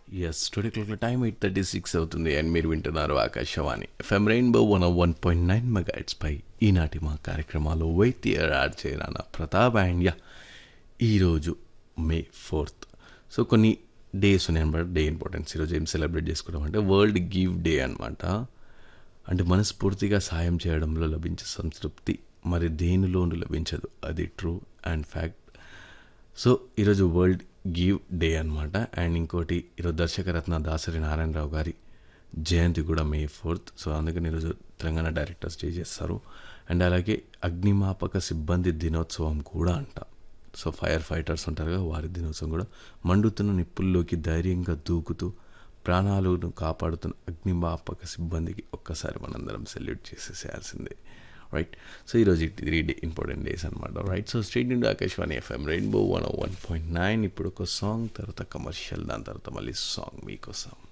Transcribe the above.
yes studio clock time eight thirty six అవుతుంది and మీరు వింటున్నారు Akashvani F M rainbow one one point nine megahertz పై ఈనాటి మా కార్యక్రమాలు వైద్య యాడ్ చేయరాన ప్రతాప్ అండ్ యా ఈరోజు మే ఫోర్త్ సో కొన్ని డేస్ ఉన్నాయి అనమాట డే ఇంపార్టెన్స్ ఈరోజు ఏం సెలబ్రేట్ చేసుకుంటాం అంటే వరల్డ్ గివ్ డే అనమాట అంటే మనస్ఫూర్తిగా సాయం చేయడంలో లభించే సంతృప్తి మరి దేనిలోనూ లభించదు అది ట్రూ అండ్ ఫ్యాక్ట్ సో ఈరోజు వరల్డ్ గివ్ డే అనమాట అండ్ ఇంకోటి ఈరోజు దర్శకరత్న దాసరి నారాయణరావు గారి జయంతి కూడా మే ఫోర్త్ సో అందుకని ఈరోజు తెలంగాణ డైరెక్టర్స్ డే చేస్తారు అండ్ అలాగే అగ్నిమాపక సిబ్బంది దినోత్సవం కూడా అంట సో ఫైర్ ఫైటర్స్ ఉంటారు కదా వారి దినోత్సవం కూడా మండుతున్న నిప్పుల్లోకి ధైర్యంగా దూకుతూ ప్రాణాలను కాపాడుతున్న అగ్నిమాపక సిబ్బందికి ఒక్కసారి మనందరం సెల్యూట్ చేసేసేయాల్సిందే రైట్ సో ఈరోజు త్రీ డే ఇంపార్టెంట్ డేస్ అనమాట రైట్ సో స్ట్రీట్ నుండి Akashvani F M rainbow one one point nine ఇప్పుడు ఒక సాంగ్ తర్వాత కమర్షియల్ దాని తర్వాత మళ్ళీ సాంగ్ మీకోసం